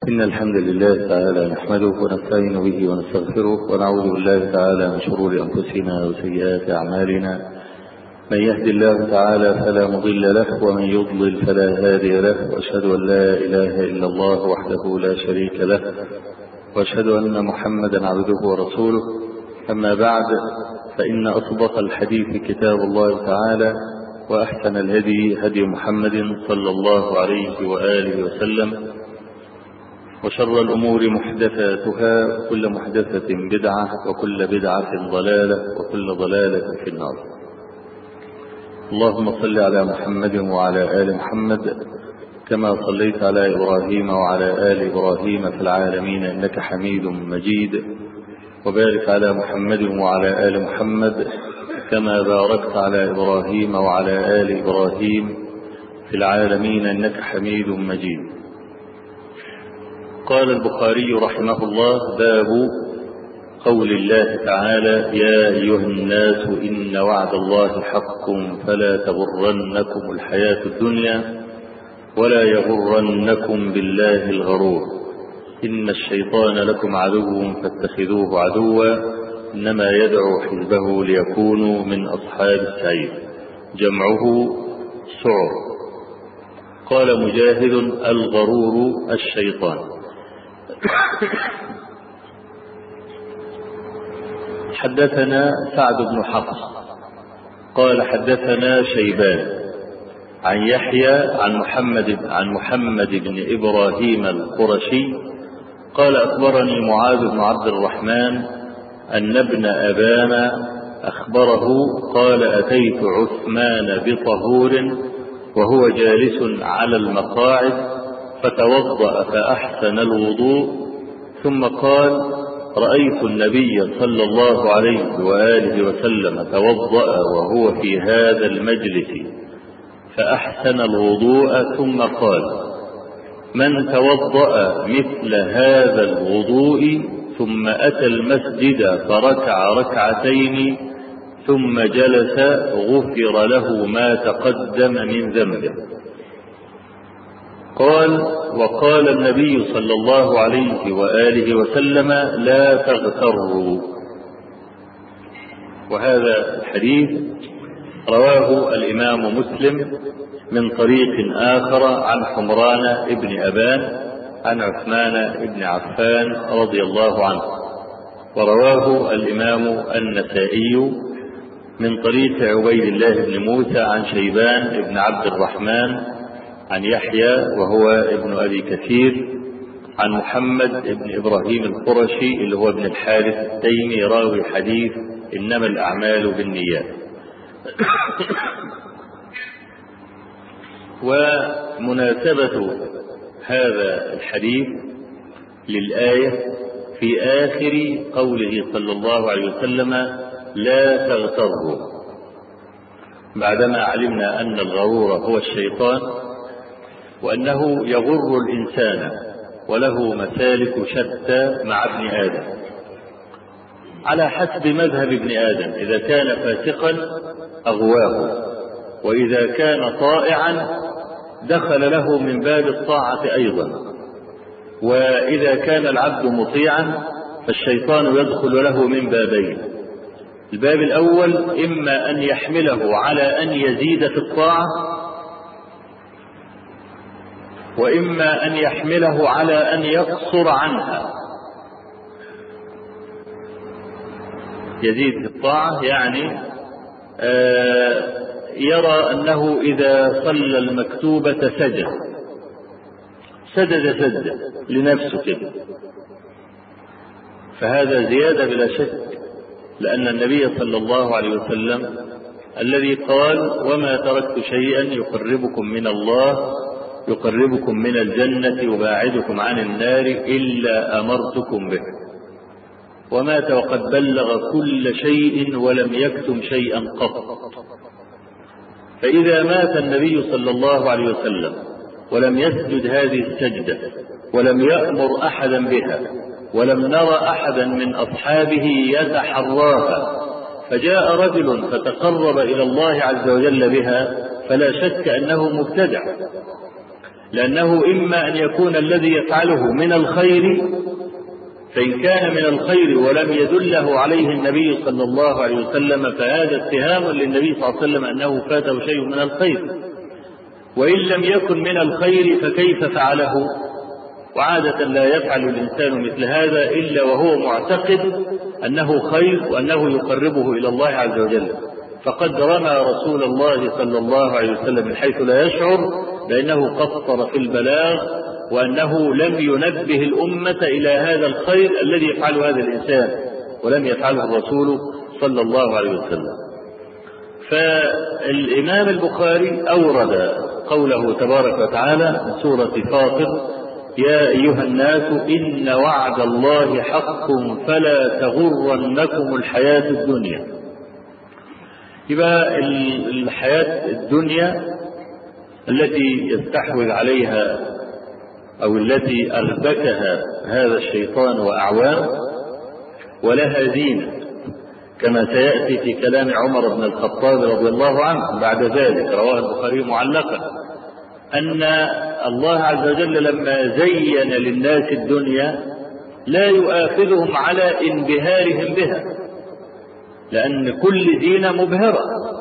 إن الحمد لله تعالى نحمده ونستعين به ونستغفره ونعوذ بالله تعالى من شرور أنفسنا وسيئات أعمالنا من يهد الله تعالى فلا مضل له ومن يضلل فلا هادي له وأشهد أن لا إله إلا الله وحده لا شريك له وأشهد أن محمدا عبده ورسوله أما بعد فإن أصدق الحديث كتاب الله تعالى وأحسن الهدي هدي محمد صلى الله عليه وآله وسلم وشر الأمور محدثاتها وكل محدثة بدعة وكل بدعة ضلالة وكل ضلالة في النار اللهم صل على محمد وعلى آل محمد كما صليت على إبراهيم وعلى آل إبراهيم في العالمين إنك حميد مجيد وبارك على محمد وعلى آل محمد كما باركت على إبراهيم وعلى آل إبراهيم في العالمين إنك حميد مجيد قال البخاري رحمه الله باب قول الله تعالى يا أيها الناس إن وعد الله حق فلا تغرنكم الحياة الدنيا ولا يغرنكم بالله الغرور إن الشيطان لكم عدو فاتخذوه عدوا إنما يدعو حزبه ليكونوا من أصحاب السعير جمعه سعر قال مجاهد الغرور الشيطان حدثنا سعد بن حفص قال حدثنا شيبان عن يحيى عن محمد عن محمد بن ابراهيم القرشي قال اخبرني معاذ بن عبد الرحمن ان ابن ابان اخبره قال اتيت عثمان بطهور وهو جالس على المقاعد فتوضا فاحسن الوضوء ثم قال رأيت النبي صلى الله عليه وآله وسلم توضأ وهو في هذا المجلس فأحسن الوضوء ثم قال من توضأ مثل هذا الوضوء ثم أتى المسجد فركع ركعتين ثم جلس غفر له ما تقدم من ذنبه قال وقال النبي صلى الله عليه وآله وسلم لا تغتروا وهذا الحديث رواه الإمام مسلم من طريق آخر عن حمران ابن أبان عن عثمان ابن عفان رضي الله عنه ورواه الإمام النسائي من طريق عبيد الله بن موسى عن شيبان بن عبد الرحمن عن يحيى وهو ابن أبي كثير عن محمد بن إبراهيم القرشي اللي هو ابن الحارث التيمي راوي حديث إنما الأعمال بالنيات ومناسبة هذا الحديث للآية في آخر قوله صلى الله عليه وسلم لا تغتروا بعدما علمنا أن الغرور هو الشيطان وأنه يغر الإنسان وله مسالك شتى مع ابن آدم على حسب مذهب ابن آدم إذا كان فاسقا أغواه وإذا كان طائعا دخل له من باب الطاعة أيضا وإذا كان العبد مطيعا فالشيطان يدخل له من بابين الباب الأول إما أن يحمله على أن يزيد في الطاعة وإما أن يحمله على أن يقصر عنها يزيد في الطاعة يعني آه يرى أنه إذا صلى المكتوبة سجد سجد سجد لنفسه كده فهذا زيادة بلا شك لأن النبي صلى الله عليه وسلم الذي قال وما تركت شيئا يقربكم من الله يقربكم من الجنة وباعدكم عن النار إلا أمرتكم به ومات وقد بلغ كل شيء ولم يكتم شيئا قط فإذا مات النبي صلى الله عليه وسلم ولم يسجد هذه السجدة ولم يأمر أحدا بها ولم نرى أحدا من أصحابه يتحراها فجاء رجل فتقرب إلى الله عز وجل بها فلا شك أنه مبتدع لأنه إما أن يكون الذي يفعله من الخير فإن كان من الخير ولم يدله عليه النبي صلى الله عليه وسلم فهذا اتهام للنبي صلى الله عليه وسلم أنه فاته شيء من الخير وإن لم يكن من الخير فكيف فعله وعادة لا يفعل الإنسان مثل هذا إلا وهو معتقد أنه خير وأنه يقربه إلى الله عز وجل فقد رمى رسول الله صلى الله عليه وسلم من حيث لا يشعر بأنه قصر في البلاغ وأنه لم ينبه الأمة إلى هذا الخير الذي يفعله هذا الإنسان ولم يفعله الرسول صلى الله عليه وسلم فالإمام البخاري أورد قوله تبارك وتعالى من سورة فاطر يا أيها الناس إن وعد الله حق فلا تغرنكم الحياة الدنيا يبقى الحياة الدنيا التي يستحوذ عليها أو التي أربكها هذا الشيطان وأعوانه ولها زينة كما سيأتي في كلام عمر بن الخطاب رضي الله عنه بعد ذلك رواه البخاري معلقا أن الله عز وجل لما زين للناس الدنيا لا يؤاخذهم على انبهارهم بها لأن كل زينة مبهرة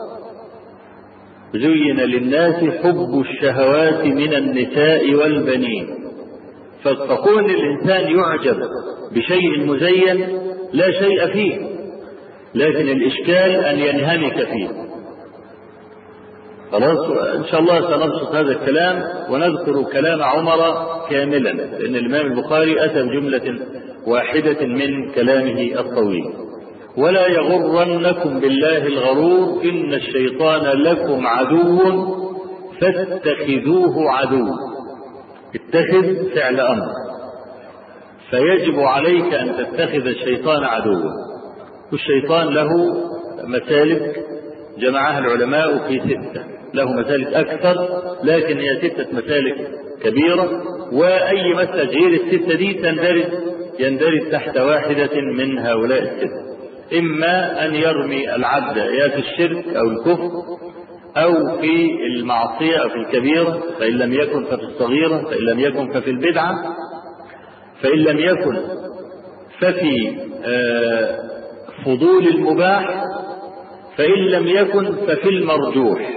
زين للناس حب الشهوات من النساء والبنين فكون الإنسان يعجب بشيء مزين لا شيء فيه لكن الإشكال أن ينهمك فيه خلاص إن شاء الله سنبسط هذا الكلام ونذكر كلام عمر كاملا لأن الإمام البخاري أتى بجملة واحدة من كلامه الطويل ولا يغرنكم بالله الغرور إن الشيطان لكم عدو فاتخذوه عدوا اتخذ فعل أمر فيجب عليك أن تتخذ الشيطان عدوا والشيطان له مسالك جمعها العلماء في ستة له مسالك أكثر لكن هي ستة مسالك كبيرة وأي مسلك غير الستة دي تندرج يندرج تحت واحدة من هؤلاء الستة إما أن يرمي العبد يا في الشرك أو الكفر أو في المعصية أو في الكبيرة فإن لم يكن ففي الصغيرة فإن لم يكن ففي البدعة فإن لم يكن ففي فضول المباح فإن لم يكن ففي المرجوح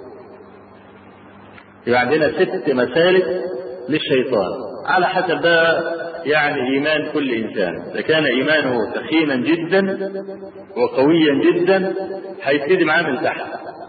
يبقى عندنا ست مسالك للشيطان على حسب بقى يعني إيمان كل إنسان إذا كان إيمانه ثخينا جدا وقويا جدا هيبتدي معاه من تحت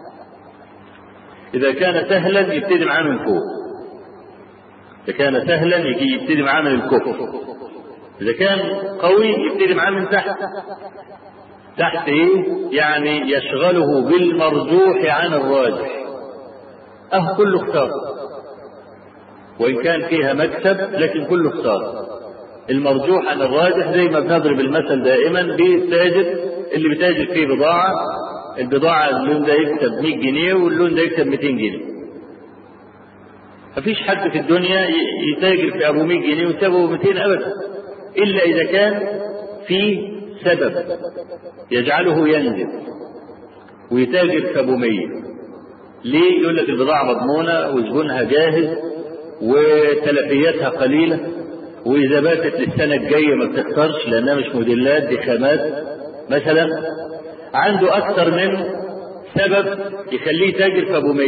إذا كان سهلا يبتدي معاه من فوق إذا كان سهلا يجي يبتدي معاه من الكفر إذا كان قوي يبتدي معاه من تحت تحت إيه؟ يعني يشغله بالمرجوح عن الراجح أه كله خسارة وإن كان فيها مكسب لكن كله خسارة المرجوح عن الراجح زي ما بنضرب المثل دائما بالتاجر اللي بيتاجر فيه بضاعة البضاعة اللون ده يكسب 100 جنيه واللون ده يكسب 200 جنيه مفيش حد في الدنيا يتاجر في أبو 100 جنيه ويكسبه 200 أبدا إلا إذا كان في سبب يجعله ينزل ويتاجر في أبو 100 ليه؟ يقول لك البضاعة مضمونة وزبونها جاهز وتلفياتها قليلة وإذا باتت للسنة الجاية ما بتخسرش لأنها مش موديلات دي خامات مثلا عنده أكثر من سبب يخليه تاجر في أبو 100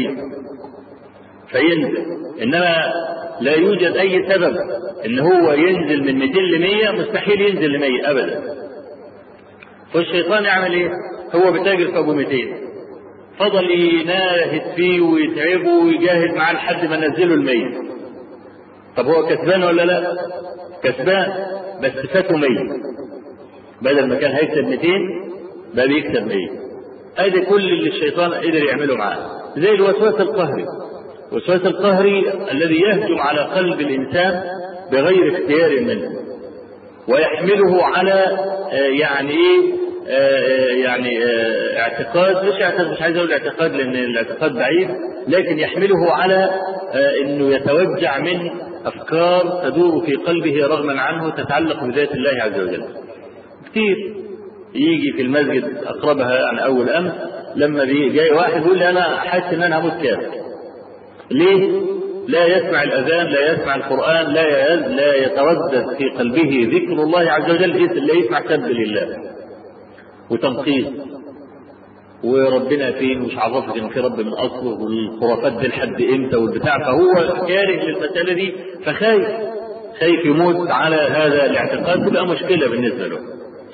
فينزل إنما لا يوجد أي سبب إن هو ينزل من 200 ل 100 مستحيل ينزل ل 100 أبدا فالشيطان يعمل إيه؟ هو بتاجر في أبو 200 فضل يناهد فيه ويتعبه ويجاهد معاه لحد ما نزله المية طب هو كسبان ولا لا كسبان بس فاته مية بدل ما كان هيكسب 200 بقى بيكسب 100 ادي كل اللي الشيطان قدر يعمله معاه زي الوسواس القهري الوسواس القهري الذي يهجم على قلب الانسان بغير اختيار منه ويحمله على يعني ايه يعني اعتقاد مش اعتقاد مش عايز اقول اعتقاد لان الاعتقاد بعيد لكن يحمله على انه يتوجع من افكار تدور في قلبه رغما عنه تتعلق بذات الله عز وجل. كتير يجي في المسجد اقربها عن اول امس لما جاي واحد يقول لي انا حاسس ان انا هموت كافر. ليه؟ لا يسمع الأذان لا يسمع القرآن لا لا يتردد في قلبه ذكر الله عز وجل لا يسمع سب لله وتنقيص وربنا فين ومش عرفك ان في رب من اصله والخرافات دي لحد امتى والبتاع فهو كاره للمساله دي فخايف خايف يموت على هذا الاعتقاد تبقى مشكله بالنسبه له.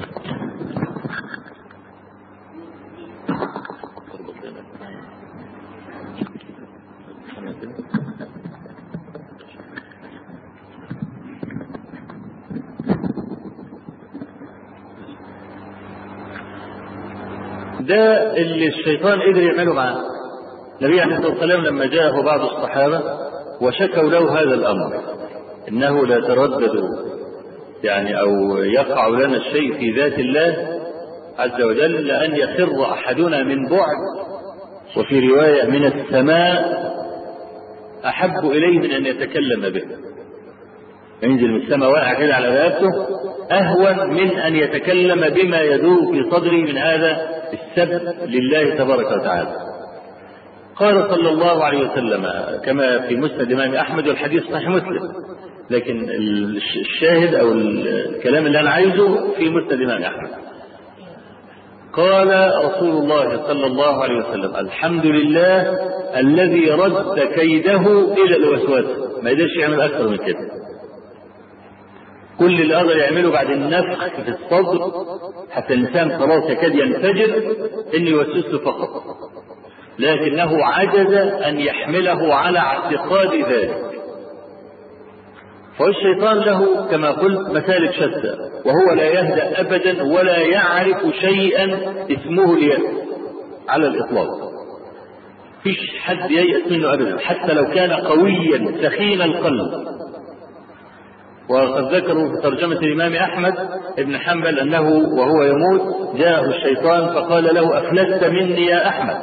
ده اللي الشيطان قدر يعمله معاه النبي عليه الصلاه والسلام لما جاءه بعض الصحابه وشكوا له هذا الامر انه لا تردد يعني او يقع لنا الشيء في ذات الله عز وجل لان يخر احدنا من بعد وفي روايه من السماء احب اليه من ان يتكلم به ينزل من السماء واقع كده على رقبته اهون من ان يتكلم بما يدور في صدره من هذا السب لله تبارك وتعالى. قال صلى الله عليه وسلم كما في مسند الامام احمد والحديث صحيح مسلم لكن الشاهد او الكلام اللي انا عايزه في مسند الامام احمد. قال رسول الله صلى الله عليه وسلم الحمد لله الذي رد كيده الى الوسواس ما يقدرش يعمل اكثر من كده كل اللي قدر يعمله بعد النفخ في الصدر حتى الانسان خلاص يكاد ينفجر ان يوسوس له فقط لكنه عجز ان يحمله على اعتقاد ذلك فالشيطان له كما قلت مسالك شتى وهو لا يهدأ ابدا ولا يعرف شيئا اسمه اليأس على الاطلاق فيش حد ييأس منه ابدا حتى لو كان قويا سخين القلب وقد ذكروا في ترجمة الإمام أحمد بن حنبل أنه وهو يموت جاءه الشيطان فقال له أفلست مني يا أحمد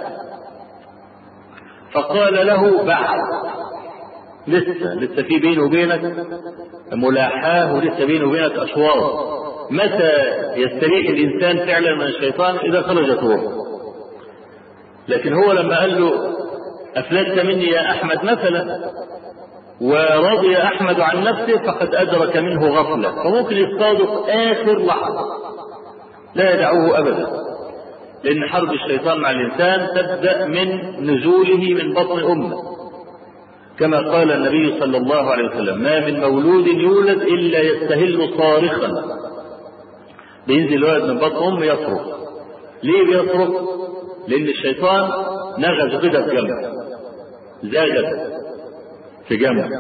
فقال له بعد لسه لسه في بيني وبينك ملاحاه ولسه بيني وبينك أشواط متى يستريح الإنسان فعلا من الشيطان إذا خرجت روحه لكن هو لما قال له أفلست مني يا أحمد مثلا ورضي أحمد عن نفسه فقد أدرك منه غفلة فممكن يصطادق آخر لحظة لا يدعوه أبدا لأن حرب الشيطان مع الإنسان تبدأ من نزوله من بطن أمه كما قال النبي صلى الله عليه وسلم ما من مولود يولد إلا يستهل صارخا بينزل الولد من بطن أمه يصرخ ليه بيصرخ؟ لأن الشيطان نغز غدة في جنبه زاغت في جنبه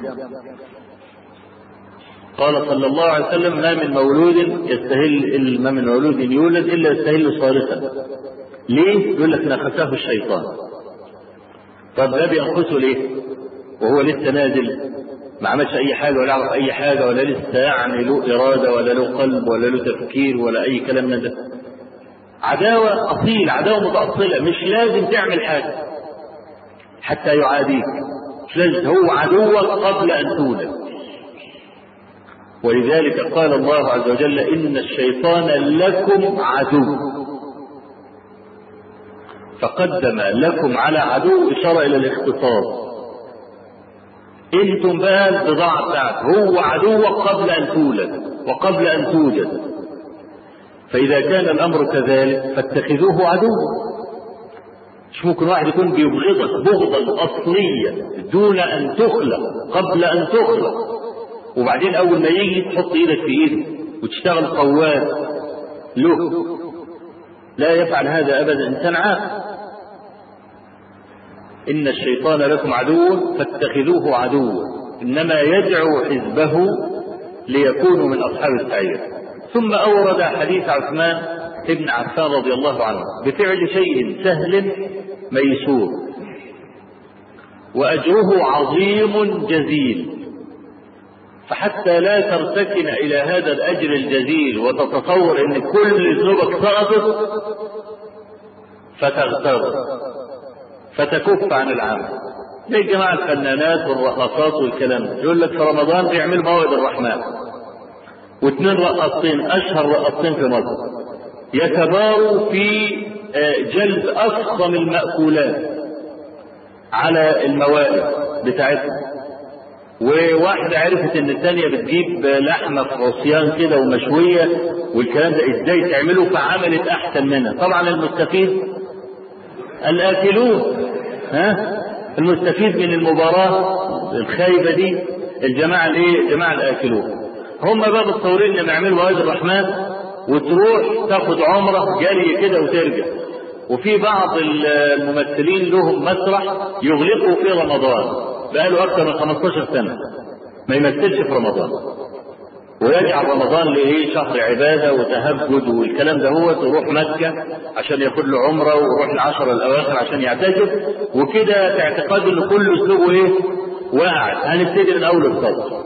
قال صلى الله عليه وسلم ما من مولود يستهل ما من مولود يولد الا يستهل صارخا ليه؟ يقول لك نخسه الشيطان طب ده بينقصه ليه؟ وهو لسه نازل ما عملش اي حاجه ولا يعرف اي حاجه ولا لسه يعني له اراده ولا له قلب ولا له تفكير ولا اي كلام من ده عداوه اصيل عداوه متاصله مش لازم تعمل حاجه حتى يعاديك مش لازم هو عدوك قبل ان تولد ولذلك قال الله عز وجل ان الشيطان لكم عدو فقدم لكم على عدو اشاره الى الاختصاص انتم بقى البضاعه بتاعته هو عدوك قبل ان تولد وقبل ان توجد فاذا كان الامر كذلك فاتخذوه عدوا مش ممكن واحد يكون بيبغضك بغضا اصليا دون ان تخلق قبل ان تخلق وبعدين اول ما يجي تحط ايدك في ايده وتشتغل قواد له لا يفعل هذا ابدا انسان عاقل ان الشيطان لكم عدو فاتخذوه عدوا انما يدعو حزبه ليكونوا من اصحاب السعير ثم اورد حديث عثمان ابن عفان رضي الله عنه بفعل شيء سهل ميسور واجره عظيم جزيل فحتى لا ترتكن الى هذا الاجر الجزيل وتتصور ان كل ذنوبك سقطت فتغتر فتكف عن العمل زي جماعة الفنانات والرقصات والكلام ده يقول لك في رمضان بيعمل موعد الرحمن واثنين رقاصين اشهر رقاصين في مصر يتباروا في جلب أفخم المأكولات على الموائد بتاعتهم وواحدة عرفت ان الثانية بتجيب لحمة في عصيان كده ومشوية والكلام ده ازاي تعمله فعملت احسن منها طبعا المستفيد الاكلون ها المستفيد من المباراة الخايبة دي الجماعة الايه الجماعة الاكلون هم بقى متصورين ان يعملوا عيد الرحمن وتروح تاخد عمرة جري كده وترجع وفي بعض الممثلين لهم مسرح يغلقوا في رمضان بقاله اكثر من 15 سنة ما يمثلش في رمضان ويجعل رمضان لايه شهر عباده وتهجد والكلام ده هو تروح مكه عشان ياخد له عمره ويروح العشر الاواخر عشان يعتكف وكده في اعتقاد ان كل اسلوبه ايه؟ واقع هنبتدي من اول الصدر.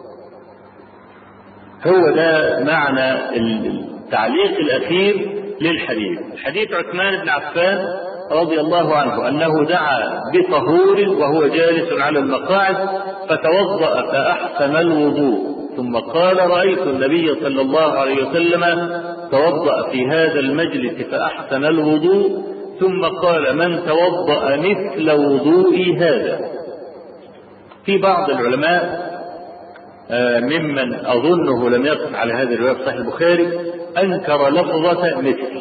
هو ده معنى التعليق الاخير للحديث، حديث عثمان بن عفان رضي الله عنه انه دعا بطهور وهو جالس على المقاعد فتوضا فاحسن الوضوء ثم قال رأيت النبي صلى الله عليه وسلم توضأ في هذا المجلس فأحسن الوضوء ثم قال من توضأ مثل وضوئي هذا في بعض العلماء ممن أظنه لم يقف على هذه الرواية في صحيح البخاري أنكر لفظة مثل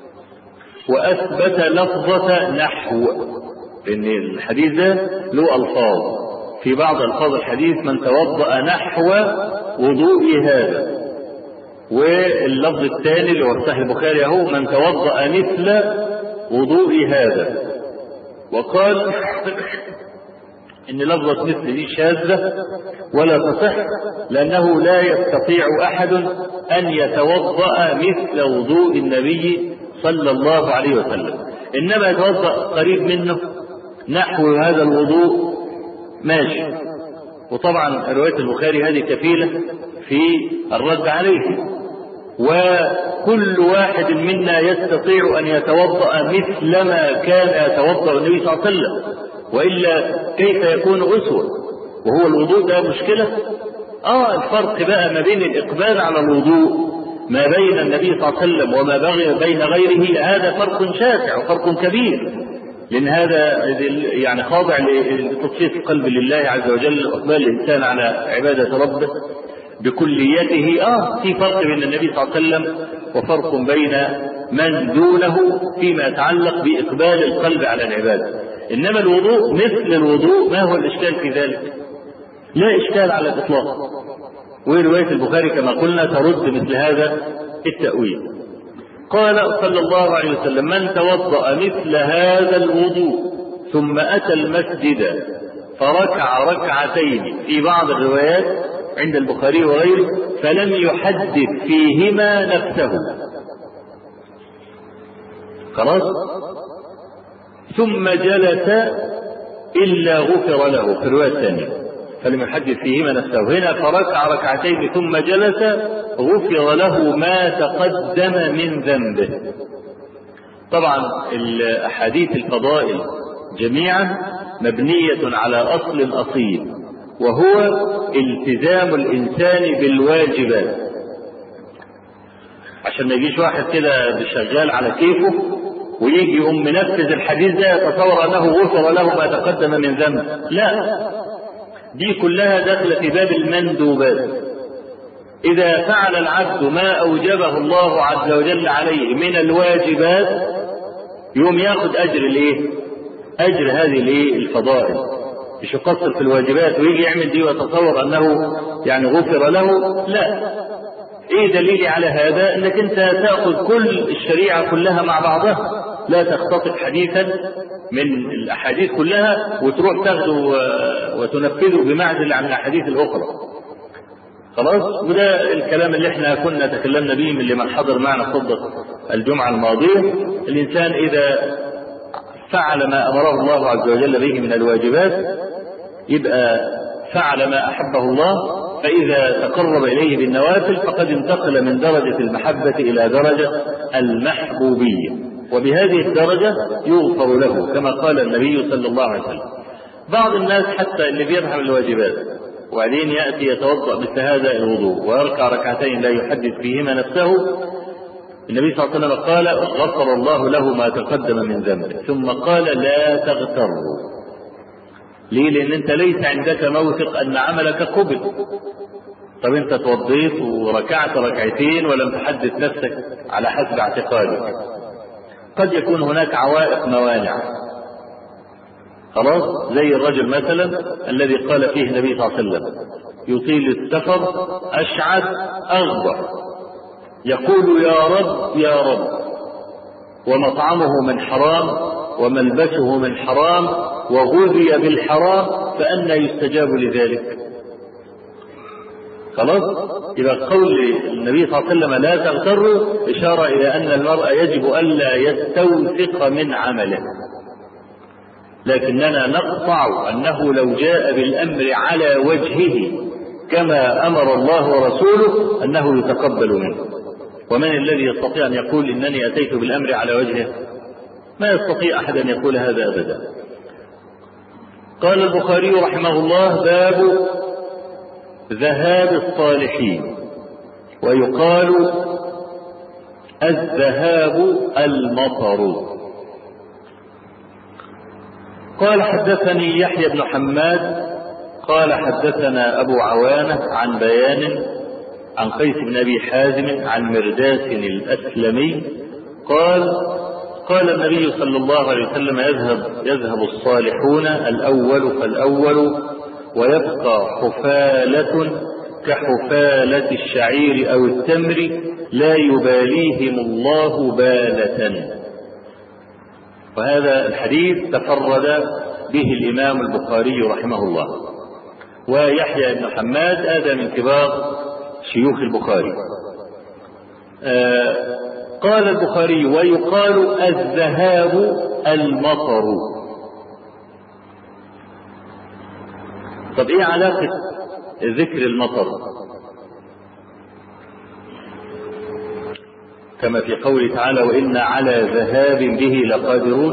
وأثبت لفظة نحو لأن الحديث ده له ألفاظ في بعض ألفاظ الحديث من توضأ نحو وضوء هذا واللفظ الثاني اللي هو صحيح البخاري اهو من توضأ مثل وضوء هذا وقال ان لفظة مثل دي شاذة ولا تصح لأنه لا يستطيع أحد أن يتوضأ مثل وضوء النبي صلى الله عليه وسلم إنما يتوضأ قريب منه نحو هذا الوضوء ماشي وطبعا رواية البخاري هذه كفيلة في الرد عليه وكل واحد منا يستطيع أن يتوضأ مثل ما كان يتوضأ النبي صلى الله عليه وسلم وإلا كيف يكون أسوة وهو الوضوء ده مشكلة آه الفرق بقى ما بين الإقبال على الوضوء ما بين النبي صلى الله عليه وسلم وما بين غيره هذا فرق شاسع وفرق كبير لأن هذا يعني خاضع لتصفية القلب لله عز وجل وإقبال الإنسان على عبادة ربه بكليته آه في فرق بين النبي صلى الله عليه وسلم وفرق بين من دونه فيما يتعلق بإقبال القلب على العبادة إنما الوضوء مثل الوضوء ما هو الإشكال في ذلك؟ لا إشكال على الإطلاق ورواية البخاري كما قلنا ترد مثل هذا التأويل قال صلى الله عليه وسلم من توضأ مثل هذا الوضوء ثم أتى المسجد فركع ركعتين في بعض الروايات عند البخاري وغيره فلم يحدث فيهما نفسه خلاص ثم جلس إلا غفر له في الرواية الثانية فلم يحدث فيهما نفسه هنا فركع ركعتين ثم جلس غفر له ما تقدم من ذنبه طبعا الأحاديث الفضائل جميعا مبنية على أصل أصيل وهو التزام الإنسان بالواجبات عشان ما يجيش واحد كده شغال على كيفه ويجي يقوم منفذ الحديث ده يتصور أنه غفر له ما تقدم من ذنب لا دي كلها داخلة في باب المندوبات إذا فعل العبد ما أوجبه الله عز وجل عليه من الواجبات يوم ياخد أجر الإيه؟ أجر هذه الإيه؟ الفضائل مش يقصر في الواجبات ويجي يعمل دي ويتصور أنه يعني غفر له لا إيه دليلي على هذا؟ أنك أنت تأخذ كل الشريعة كلها مع بعضها لا تختطف حديثا من الأحاديث كلها وتروح تاخده وتنفذه بمعزل عن الأحاديث الأخرى خلاص وده الكلام اللي احنا كنا تكلمنا به من لمن حضر معنا خطبة الجمعة الماضية الإنسان إذا فعل ما أمره الله عز وجل به من الواجبات يبقى فعل ما أحبه الله فإذا تقرب إليه بالنوافل فقد انتقل من درجة المحبة إلى درجة المحبوبية وبهذه الدرجة يغفر له كما قال النبي صلى الله عليه وسلم بعض الناس حتى اللي بيرحم الواجبات وبعدين يأتي يتوضأ مثل هذا الوضوء ويركع ركعتين لا يحدث فيهما نفسه النبي صلى الله عليه وسلم قال غفر الله له ما تقدم من ذنبه ثم قال لا تغتروا ليه لان انت ليس عندك موثق ان عملك قبل طب انت توضيت وركعت ركعتين ولم تحدث نفسك على حسب اعتقادك قد يكون هناك عوائق موانع خلاص زي الرجل مثلا الذي قال فيه النبي صلى الله عليه وسلم يطيل السفر اشعث اغبر يقول يا رب يا رب ومطعمه من حرام وملبسه من حرام وغذي بالحرام فأنى يستجاب لذلك خلاص يبقى قول النبي صلى الله عليه وسلم لا تغتروا إشارة إلى أن المرء يجب ألا يستوثق من عمله لكننا نقطع أنه لو جاء بالأمر على وجهه كما أمر الله ورسوله أنه يتقبل منه ومن الذي يستطيع أن يقول إنني أتيت بالأمر على وجهه ما يستطيع أحد أن يقول هذا أبدا قال البخاري رحمه الله باب ذهاب الصالحين ويقال الذهاب المطر قال حدثني يحيى بن حماد قال حدثنا أبو عوانة عن بيان عن قيس بن أبي حازم عن مرداس الأسلمي قال قال النبي صلى الله عليه وسلم يذهب يذهب الصالحون الأول فالأول ويبقى حفالة كحفالة الشعير أو التمر لا يباليهم الله بالة وهذا الحديث تفرد به الإمام البخاري رحمه الله ويحيى بن حماد هذا من كبار شيوخ البخاري آه قال البخاري ويقال الذهاب المطر طب ايه علاقة ذكر المطر كما في قوله تعالى وإنا على ذهاب به لقادرون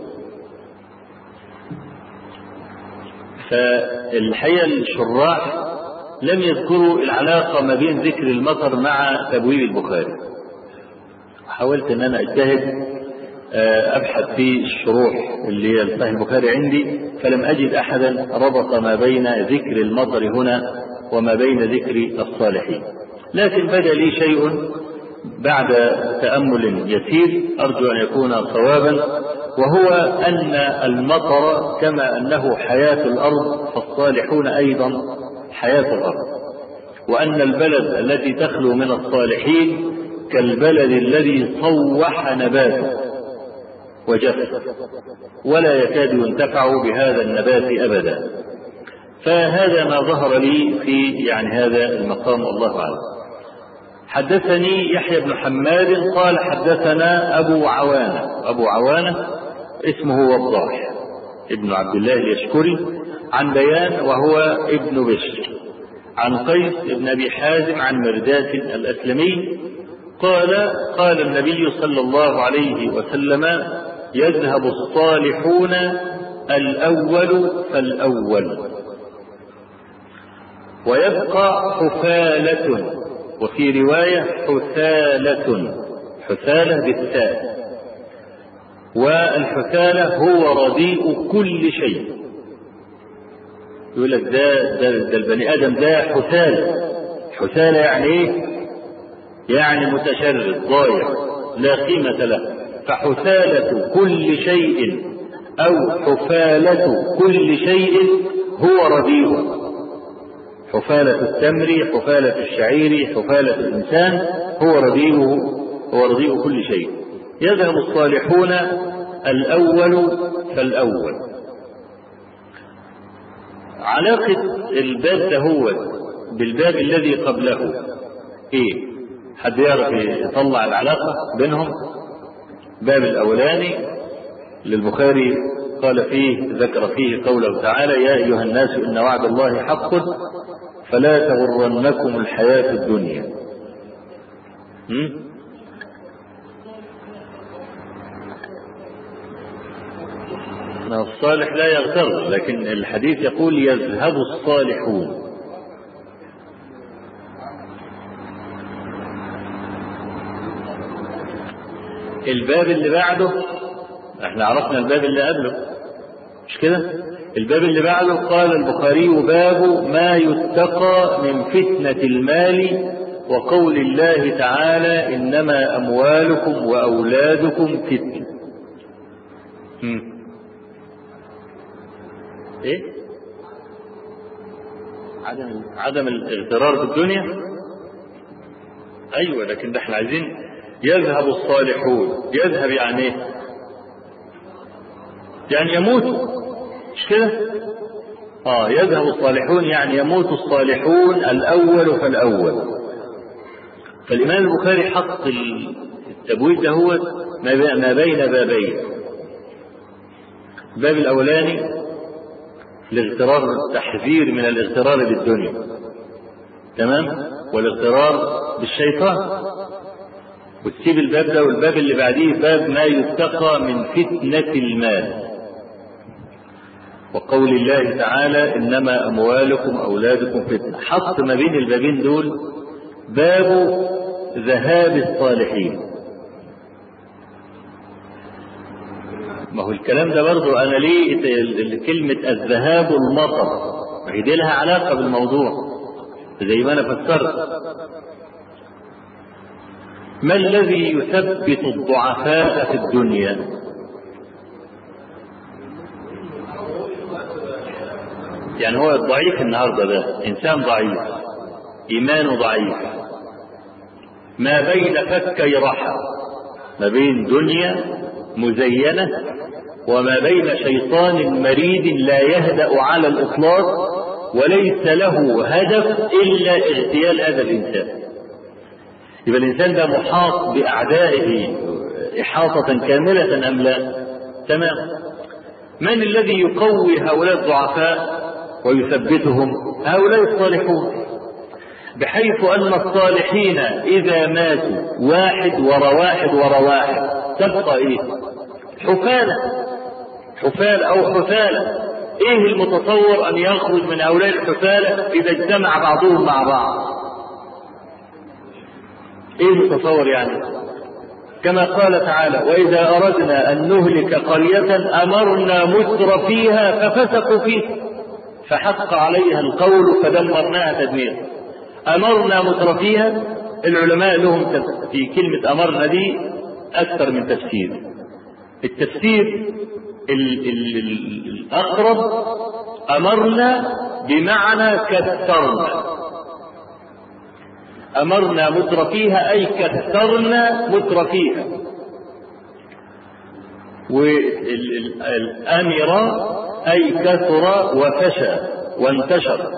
فالحقيقة الشراح لم يذكروا العلاقة ما بين ذكر المطر مع تبويب البخاري حاولت ان انا اجتهد ابحث في الشروح اللي هي صحيح البخاري عندي فلم اجد احدا ربط ما بين ذكر المطر هنا وما بين ذكر الصالحين لكن بدا لي شيء بعد تامل يسير ارجو ان يكون صوابا وهو ان المطر كما انه حياه الارض فالصالحون ايضا حياه الارض وان البلد التي تخلو من الصالحين كالبلد الذي صوح نباته وجف ولا يكاد ينتفع بهذا النبات ابدا فهذا ما ظهر لي في يعني هذا المقام الله اعلم حدثني يحيى بن حماد قال حدثنا ابو عوانه ابو عوانه اسمه وضاح ابن عبد الله اليشكري عن بيان وهو ابن بشر عن قيس بن ابي حازم عن مرداس الاسلمي قال قال النبي صلى الله عليه وسلم يذهب الصالحون الأول فالأول ويبقى حفالة وفي رواية حثالة حثالة بالتاء والحثالة هو رديء كل شيء يقول لك ده, ده, ده البني آدم ده حثالة حثالة يعني ايه؟ يعني متشرد ضايع لا قيمة له فحثالة كل شيء أو حفالة كل شيء هو رديء حفالة التمر حفالة الشعير حفالة الإنسان هو رديئه هو رديء كل شيء يذهب الصالحون الأول فالأول علاقة الباب دهوت بالباب الذي قبله ايه حد يعرف يطلع العلاقة بينهم باب الأولاني للبخاري قال فيه ذكر فيه قوله تعالى يا أيها الناس إن وعد الله حق فلا تغرنكم الحياة الدنيا م? الصالح لا يغتر لكن الحديث يقول يذهب الصالحون الباب اللي بعده احنا عرفنا الباب اللي قبله مش كده الباب اللي بعده قال البخاري باب ما يتقى من فتنة المال وقول الله تعالى إنما أموالكم وأولادكم فتنة إيه؟ عدم عدم الاغترار بالدنيا أيوة لكن ده احنا عايزين يذهب الصالحون يذهب يعني ايه؟ يعني يموتوا مش كده؟ اه يذهب الصالحون يعني يموت الصالحون الأول فالأول فالإمام البخاري حط التبويب ده هو ما بين بابين الباب الأولاني الاغترار التحذير من الاغترار بالدنيا تمام والاغترار بالشيطان وتسيب الباب ده والباب اللي بعديه باب ما يتقى من فتنة المال وقول الله تعالى إنما أموالكم أولادكم فتنة حط ما بين البابين دول باب ذهاب الصالحين ما هو الكلام ده برضو أنا ليه كلمة الذهاب المطر ما هي دي لها علاقة بالموضوع زي ما أنا فسرت ما الذي يثبت الضعفاء في الدنيا يعني هو الضعيف النهارده ده انسان ضعيف ايمانه ضعيف ما بين فكي رحى ما بين دنيا مزينه وما بين شيطان مريد لا يهدا على الاطلاق وليس له هدف الا اغتيال هذا الانسان يبقى الانسان ده محاط باعدائه احاطه كامله ام لا تمام من الذي يقوي هؤلاء الضعفاء ويثبتهم هؤلاء الصالحون بحيث أن الصالحين إذا ماتوا واحد ورا واحد ورا واحد تبقى إيه؟ حفالة حفال أو حفالة إيه المتصور أن يخرج من هؤلاء الحفالة إذا اجتمع بعضهم مع بعض إيه المتصور يعني؟ كما قال تعالى وإذا أردنا أن نهلك قرية أمرنا متر فيها ففسقوا فيه فحق عليها القول فدمرناها تدميرا أمرنا متر فيها العلماء لهم في كلمة أمرنا دي أكثر من تفسير التفسير ال ال ال الأقرب أمرنا بمعنى كثرنا أمرنا متر فيها أي كثرنا متر فيها والأمر أي كثر وفشى وانتشر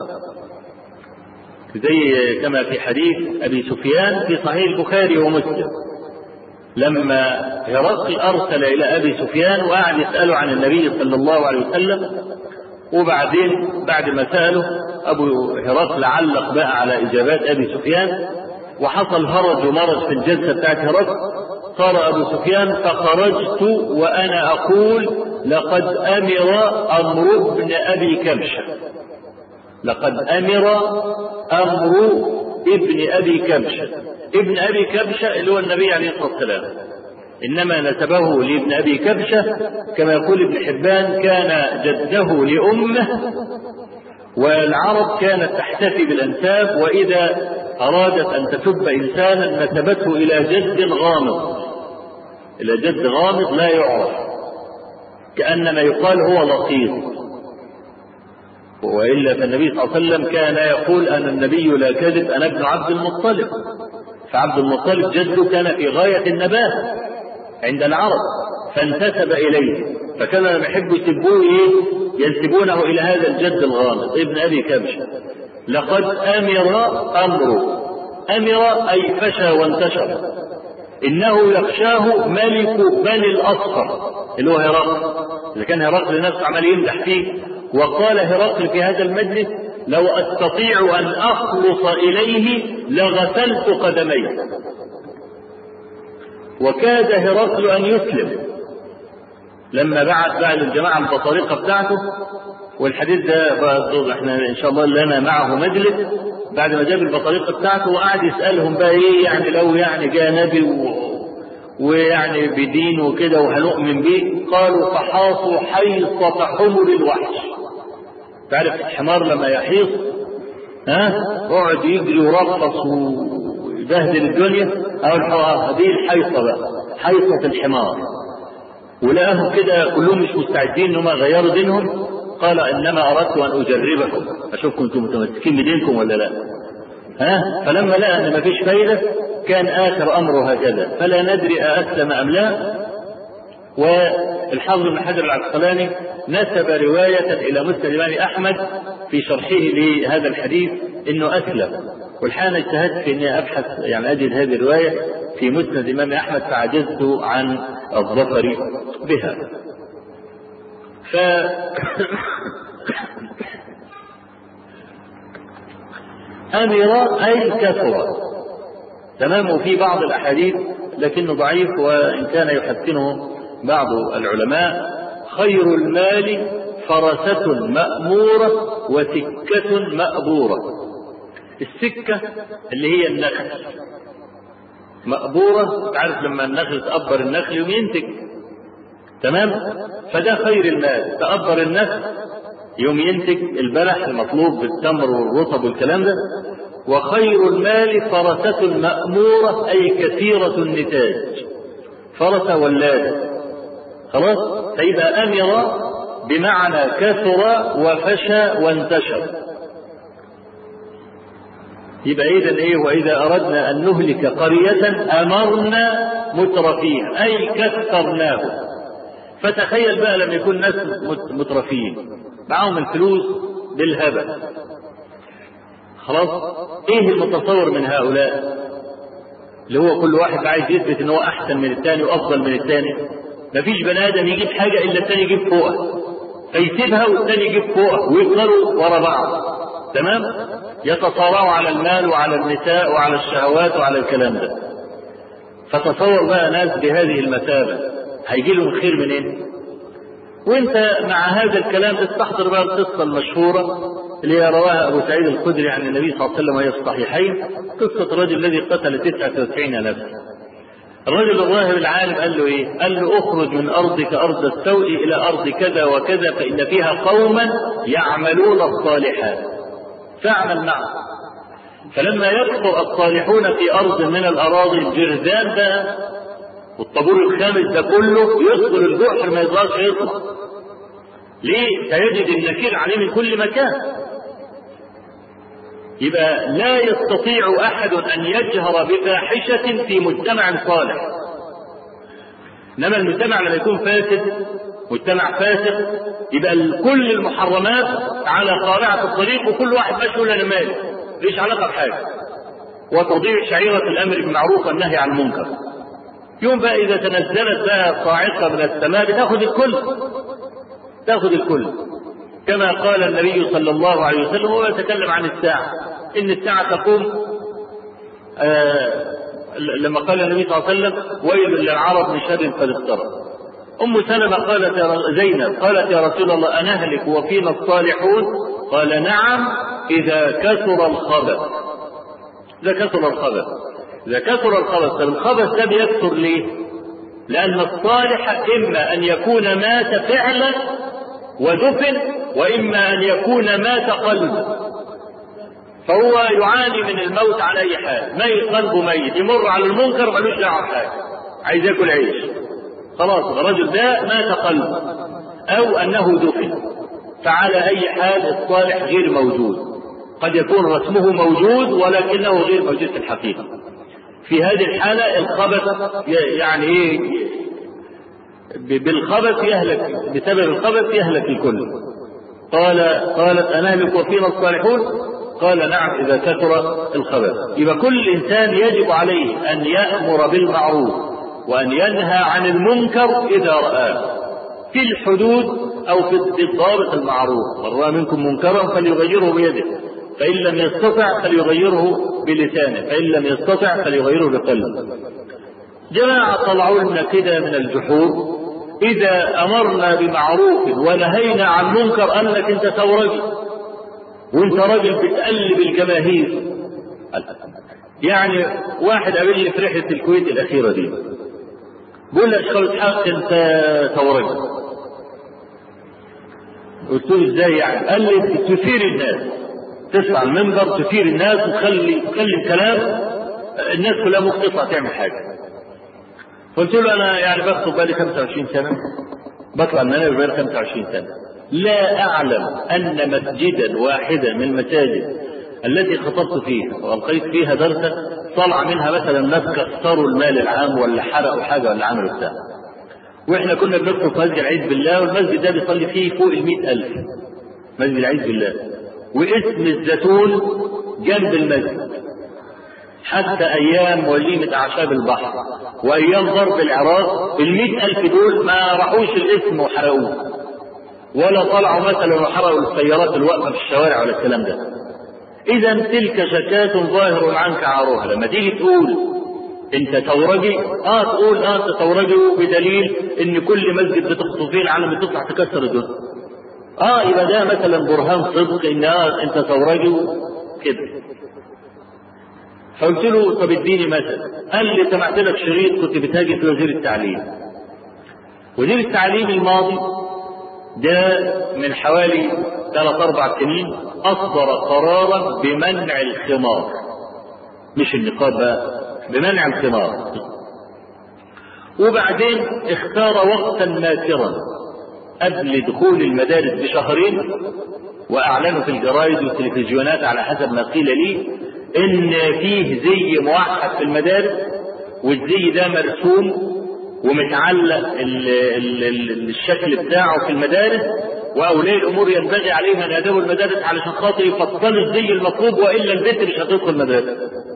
زي كما في حديث أبي سفيان في صحيح البخاري ومسلم لما هرقل أرسل إلى أبي سفيان وقعد يسأله عن النبي صلى الله عليه وسلم وبعدين بعد ما سأله أبو هرقل علق بقى على إجابات أبي سفيان وحصل هرج ومرج في الجلسة بتاعت هرقل قال أبو سفيان فخرجت وأنا أقول لقد أمر أمر ابن أبي كبشة لقد أمر أمر ابن أبي كبشة ابن أبي كبشة اللي هو النبي عليه الصلاة والسلام إنما نسبه لابن أبي كبشة كما يقول ابن حبان كان جده لأمه والعرب كانت تحتفي بالأنساب وإذا أرادت أن تسب إنسانا نسبته إلى جد غامض إلى جد غامض لا يعرف كأنما يقال هو لقيط وإلا فالنبي صلى الله عليه وسلم كان يقول أنا النبي لا كذب أنا ابن عبد المطلب فعبد المطلب جده كان في غاية النبات عند العرب فانتسب إليه فكان لما يحبوا يسبوه إيه؟ ينسبونه إلى هذا الجد الغامض ابن أبي كبشة لقد أمر أمره أمر أي فشى وانتشر إنه يخشاه ملك بني الأصفر اللي هو هرقل إذا كان هرقل نفسه عمال يمدح فيه وقال هرقل في هذا المجلس لو أستطيع أن أخلص إليه لغسلت قدمي وكاد هرقل أن يسلم لما بعت بقى للجماعة البطارقة بتاعته والحديث ده احنا ان شاء الله لنا معه مجلس بعد ما جاب البطارقة بتاعته وقعد يسألهم بقى ايه يعني لو يعني جاء نبي و... ويعني بدين وكده وهنؤمن به قالوا فحاصوا حيصة حمر الوحش تعرف الحمار لما يحيص ها يقعد يجري ويرقص ويبهدل الدنيا او الحوار هذه الحيصه بقى حيصه الحمار ولقاهم كده كلهم مش مستعدين انهم يغيروا دينهم قال انما اردت ان اجربكم اشوفكم انتم متمسكين بدينكم ولا لا ها فلما لقى ان مفيش فايده كان اخر امره هكذا فلا ندري اسلم ام لا والحافظ بن حجر العسقلاني نسب رواية إلى مسند الإمام أحمد في شرحه لهذا الحديث إنه أسلم والحين اجتهدت في إني أبحث يعني أجد هذه الرواية في مسند الإمام أحمد فعجزت عن الظفر بها. ف أمر أي كثر تمام وفي بعض الأحاديث لكنه ضعيف وإن كان يحسنه بعض العلماء خير المال فرسة مأمورة وسكة مأبورة السكة اللي هي النخل مأبورة تعرف لما النخل تأبر النخل يوم ينتج تمام فده خير المال تأبر النخل يوم ينتج البلح المطلوب بالتمر والرطب والكلام ده وخير المال فرسة مأمورة أي كثيرة النتاج فرس ولادة خلاص فيبقى أمر بمعنى كثر وفشى وانتشر يبقى إذا إيه وإذا أردنا أن نهلك قرية أمرنا مترفيها أي كثرناه فتخيل بقى لما يكون ناس مترفين معاهم الفلوس بالهبل خلاص ايه المتصور من هؤلاء اللي هو كل واحد عايز يثبت ان هو احسن من الثاني وافضل من الثاني مفيش بني ادم يجيب حاجه الا الثاني يجيب فوقها فيسيبها والثاني يجيب فوقها ويفضلوا ورا بعض تمام يتصارعوا على المال وعلى النساء وعلى الشهوات وعلى الكلام ده فتصور بقى ناس بهذه المثابه هيجي لهم خير منين وانت مع هذا الكلام استحضر بقى القصه المشهوره اللي رواها ابو سعيد الخدري عن النبي صلى الله عليه وسلم وهي الصحيحين قصه الرجل الذي قتل 99 نفسا الرجل الراهب العالم قال له ايه؟ قال له اخرج من ارضك ارض السوء الى ارض كذا وكذا فان فيها قوما يعملون الصالحات فاعمل معهم فلما يكثر الصالحون في ارض من الاراضي الجرذان ده والطابور الخامس ده كله يدخل الجحر ما يقدرش يطلع ليه؟ سيجد النكير عليه من كل مكان يبقى لا يستطيع احد ان يجهر بفاحشه في مجتمع صالح انما المجتمع لما يكون فاسد مجتمع فاسد يبقى كل المحرمات على قارعه الطريق وكل واحد ماشي يقول انا مالي ليش علاقه بحاجه وتضيع شعيره الامر بالمعروف والنهي عن المنكر يوم بقى اذا تنزلت بقى صاعقه من السماء بتاخذ الكل تاخذ الكل كما قال النبي صلى الله عليه وسلم وهو يتكلم عن الساعة إن الساعة تقوم آه لما قال النبي صلى الله عليه وسلم ويل للعرب من شر قد اقترب أم سلمة قالت يا زينب قالت يا رسول الله أنهلك وفينا الصالحون قال نعم إذا كثر الخبث إذا كثر الخبث إذا كثر الخبث طب الخبث ده بيكثر ليه؟ لأن الصالح إما أن يكون مات فعلا ودفن وإما أن يكون مات قلبه فهو يعاني من الموت على أي حال ميت قلبه ميت يمر على المنكر ملوش دعوة بحاجة عايز ياكل عيش خلاص الرجل ده مات قلبه أو أنه دفن فعلى أي حال الصالح غير موجود قد يكون رسمه موجود ولكنه غير موجود في الحقيقة في هذه الحالة الخبث يعني ايه بالخبث يهلك بسبب الخبث يهلك الكل قال قالت أنهلك وفينا الصالحون قال نعم إذا كثر الخبث يبقى كل إنسان يجب عليه أن يأمر بالمعروف وأن ينهى عن المنكر إذا رآه في الحدود أو في الضابط المعروف من رأى منكم منكرا فليغيره بيده فإن لم يستطع فليغيره بلسانه فإن لم يستطع فليغيره بقلبه جماعة طلعوا لنا كده من الجحور إذا أمرنا بمعروف ونهينا عن منكر قال لك أنت تو رجل وأنت راجل بتقلب الجماهير يعني واحد قابلني في رحلة الكويت الأخيرة دي بقول لك خالد حق أنت تو رجل قلت له ازاي يعني؟ قال لي تثير الناس تطلع المنبر تثير الناس وتخلي تكلم كلام الناس كلها مخططة تعمل حاجة قلت له انا يعني بخطب بقالي 25 سنة بطلع المنابر بقالي 25 سنة لا اعلم ان مسجدا واحدا من المساجد التي خطبت فيها والقيت فيها درسا طلع منها مثلا ناس كسروا المال العام ولا حرقوا حاجه ولا عملوا بتاع واحنا كنا بنخطب في مسجد العيد بالله والمسجد ده بيصلي فيه فوق ال ألف مسجد العيد بالله واسم الزيتون جنب المسجد حتى ايام وليمة اعشاب البحر وايام ضرب العراق المئة الف دول ما راحوش الاسم وحرقوه ولا طلعوا مثلا وحرقوا السيارات الواقفة في الشوارع ولا الكلام ده اذا تلك شتات ظاهر عنك عارها لما تيجي تقول انت تورجي اه تقول اه انت تورجي بدليل ان كل مسجد بتخطب فيه العالم بتطلع تكسر الدنيا اه يبقى ده مثلا برهان صدق ان آه انت تورجي كده فقلت له طب اديني مثل قال لي سمعت لك شريط كنت بتهاجم في وزير التعليم وزير التعليم الماضي ده من حوالي ثلاث اربع سنين اصدر قرارا بمنع الخمار مش النقاب بقى بمنع الخمار وبعدين اختار وقتا ماكرا قبل دخول المدارس بشهرين واعلنوا في الجرايد والتلفزيونات على حسب ما قيل لي ان فيه زي موحد في المدارس والزي ده مرسوم ومتعلق ال ال ال الشكل بتاعه في المدارس واولياء الامور ينبغي عليهم ان يذهبوا المدارس علشان خاطر يفصلوا الزي المطلوب والا البنت مش هتدخل المدرسه.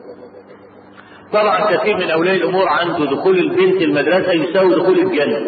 طبعا كثير من اولياء الامور عنده دخول البنت المدرسه يساوي دخول الجنه.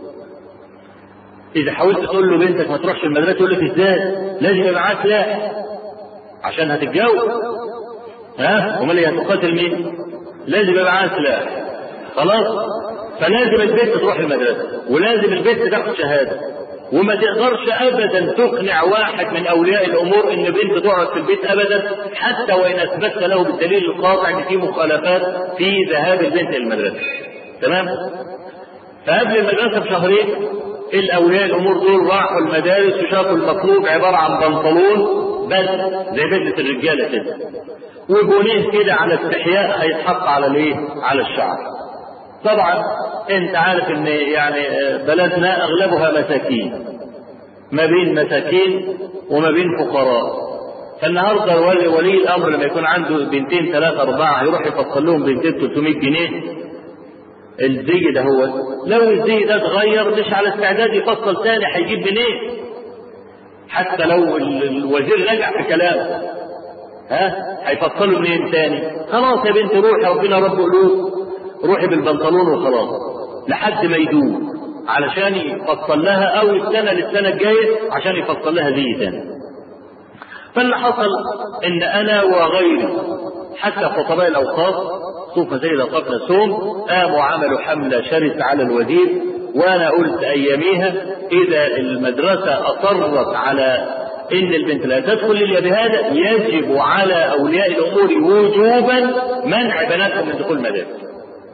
اذا حاولت تقول له بنتك ما تروحش المدرسه يقول لك ازاي؟ لازم يبقى معاك سلاح عشان هتتجوز. ها؟ امال هي هتقاتل مين؟ لازم يبقى معاها سلاح. خلاص؟ فلازم البنت تروح المدرسه ولازم البنت تاخد شهاده وما تقدرش ابدا تقنع واحد من اولياء الامور ان بنت تقعد في البيت ابدا حتى وان اثبتت له بالدليل القاطع ان في مخالفات في ذهاب البنت المدرسه. تمام؟ فقبل المدرسه بشهرين الاولياء الامور دول راحوا المدارس وشافوا المطلوب عباره عن بنطلون بس زي بدله الرجاله كده. وبونيه كده على استحياء هيتحط على الايه؟ على الشعر. طبعا انت عارف ان يعني بلدنا اغلبها مساكين ما بين مساكين وما بين فقراء فالنهارده ولي, ولي الامر لما يكون عنده بنتين ثلاثة أربعة هيروح يفصل لهم بنتين 300 جنيه الزي ده هو لو الزي ده اتغير مش على استعداد يفصل تاني هيجيب منين؟ حتى لو الوزير رجع في كلامه ها هيفصلوا منين تاني؟ خلاص يا بنت روحي ربنا رب قلوب روحي بالبنطلون وخلاص لحد ما يدوم علشان يفصل لها او السنه للسنه الجايه عشان يفصل لها زي تاني فاللي حصل ان انا وغيري حتى خطباء الاوقاف صوفة زي الاوقاف نسوم قاموا عملوا حمله شرسه على الوزير وانا قلت اياميها اذا المدرسه اصرت على ان البنت لا تدخل لله بهذا يجب على اولياء الامور وجوبا منع بناتهم من دخول المدارس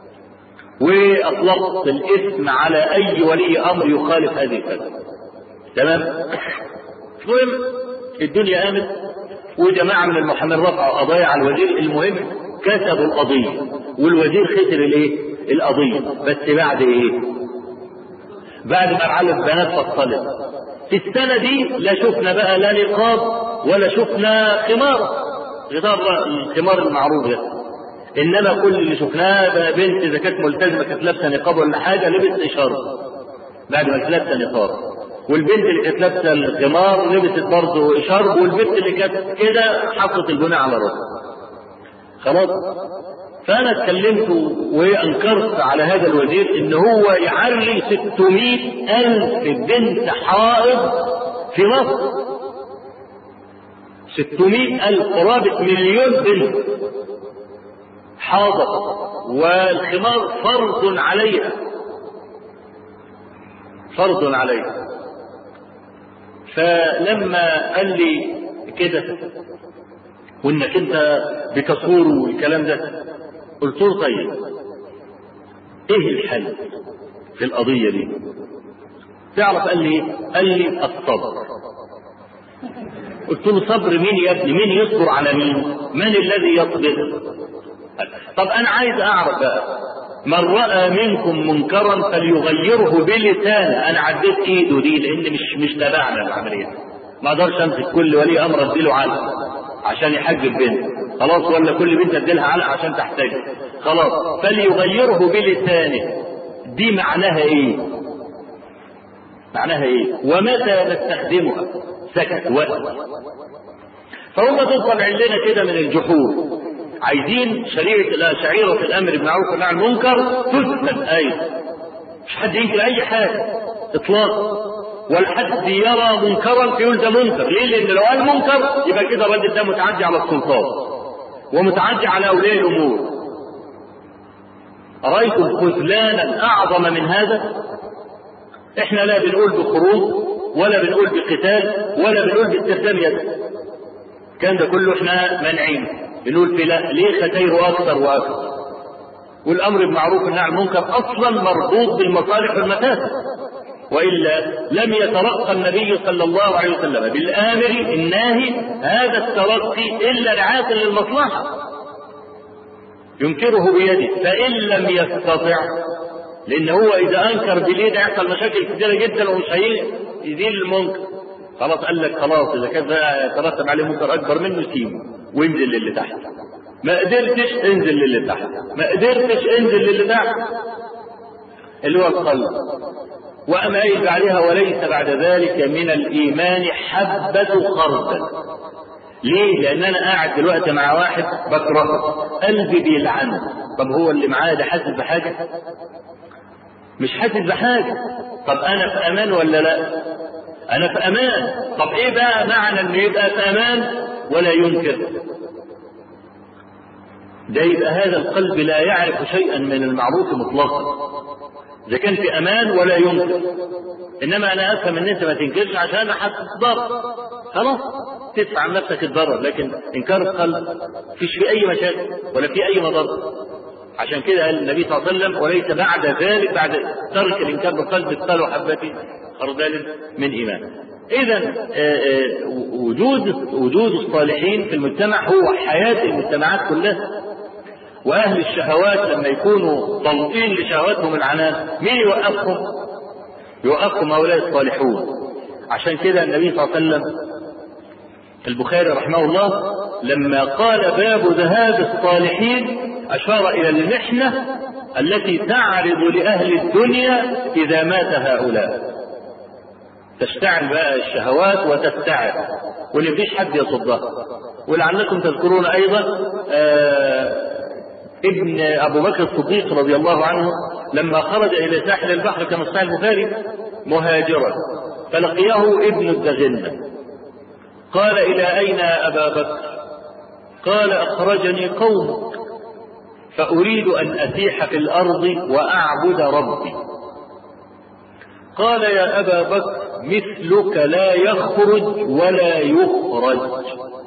واطلقت الاسم على اي ولي امر يخالف هذه الفتوى تمام المهم الدنيا قامت وجماعه من المحامين رفعوا قضايا على الوزير المهم كسبوا القضيه والوزير خسر الايه القضيه بس بعد ايه بعد ما العالم بنات فصلت في السنة دي لا شفنا بقى لا نقاب ولا شفنا خمار غطاء الخمار المعروف ده انما كل اللي شفناه بقى بنت اذا كانت ملتزمه كانت لابسه نقاب ولا حاجه لبست اشاره بعد ما كانت لابسه نقاب والبنت اللي كانت لابسه الخمار لبست برضه شرب والبنت اللي كانت كده حطت البناء على راسها خلاص فانا اتكلمت وانكرت على هذا الوزير ان هو يعري 600 الف بنت حائض في مصر 600 الف قرابه مليون بنت حاضر والخمار فرض عليها فرض عليها فلما قال لي كده وانك انت بتصور والكلام ده قلت له طيب ايه الحل في القضية دي تعرف قال لي قال لي الصبر قلت له صبر مين يا ابني مين يصبر على مين من الذي يصبر طب انا عايز اعرف بقى من راى منكم منكرا فليغيره بلسانه انا عديت ايده دي لان مش مش تبعنا العمليه ما اقدرش امسك كل ولي امر اديله علق عشان يحجب بنت خلاص ولا كل بنت اديلها علق عشان تحتاج خلاص فليغيره بلسانه دي معناها ايه معناها ايه ومتى نستخدمها سكت وقت فهم دول طالعين لنا كده من الجحور عايزين شريعة شعيرة الأمر بالمعروف والنهي عن المنكر تثبت أيضا مش حد ينكر أي حاجة إطلاقا ولا حد يرى منكرا فيلزم منكر ليه؟ لأن لو قال منكر يبقى كده الراجل ده متعدي على السلطان ومتعدي على أولياء الأمور أرأيتم خذلانا أعظم من هذا؟ إحنا لا بنقول بخروج ولا بنقول بقتال ولا بنقول باستخدام يد كان ده كله احنا مانعين بنقول في لا ليه ختيره اكثر واكثر والامر بالمعروف والنهي عن المنكر اصلا مربوط بالمصالح والمفاسد والا لم يترقى النبي صلى الله عليه وسلم بالامر الناهي هذا الترقي الا رعايه للمصلحه ينكره بيده فان لم يستطع لان هو اذا انكر باليد يحصل مشاكل كثيره جدا ومش هيزيل المنكر خلاص قال لك خلاص اذا كان يترتب عليه منكر اكبر منه سيبه وانزل للي تحت ما قدرتش انزل للي تحت ما قدرتش انزل للي تحت اللي هو القلب واما قايل عليها وليس بعد ذلك من الايمان حبه خردل ليه؟ لأن أنا قاعد دلوقتي مع واحد بكرهه، قلبي بيلعنه، طب هو اللي معايا ده حاسس بحاجة؟ مش حاسس بحاجة، طب أنا في أمان ولا لا؟ أنا في أمان، طب إيه بقى معنى إنه يبقى في أمان ولا ينكر؟ ده يبقى هذا القلب لا يعرف شيئا من المعروف مطلقا. إذا كان في أمان ولا ينكر. إنما أنا أفهم إن أنت ما تنكرش عشان أنا حاسس ضرر. خلاص تدفع عن نفسك الضرر لكن انكار القلب فيش في اي مشاكل ولا في اي مضر عشان كده قال النبي صلى الله عليه وسلم وليس بعد ذلك بعد ترك الانكار بالقلب مثقال حبة خردل من ايمان اذا وجود وجود الصالحين في المجتمع هو حياة المجتمعات كلها واهل الشهوات لما يكونوا ضالين لشهواتهم العنان مين يوقفهم؟ يوقفهم هؤلاء الصالحون عشان كده النبي صلى الله عليه وسلم البخاري رحمه الله لما قال باب ذهاب الصالحين أشار إلى المحنة التي تعرض لأهل الدنيا إذا مات هؤلاء تشتعل بقى الشهوات وتستعر واللي مفيش حد يصدها ولعلكم تذكرون أيضا آه ابن أبو بكر الصديق رضي الله عنه لما خرج إلى ساحل البحر كما صحيح البخاري مهاجرا فلقيه ابن الدغنة قال إلى أين أبا بكر قال أخرجني قوم فأريد أن أسيح في الأرض وأعبد ربي قال يا أبا بكر مثلك لا يخرج ولا يخرج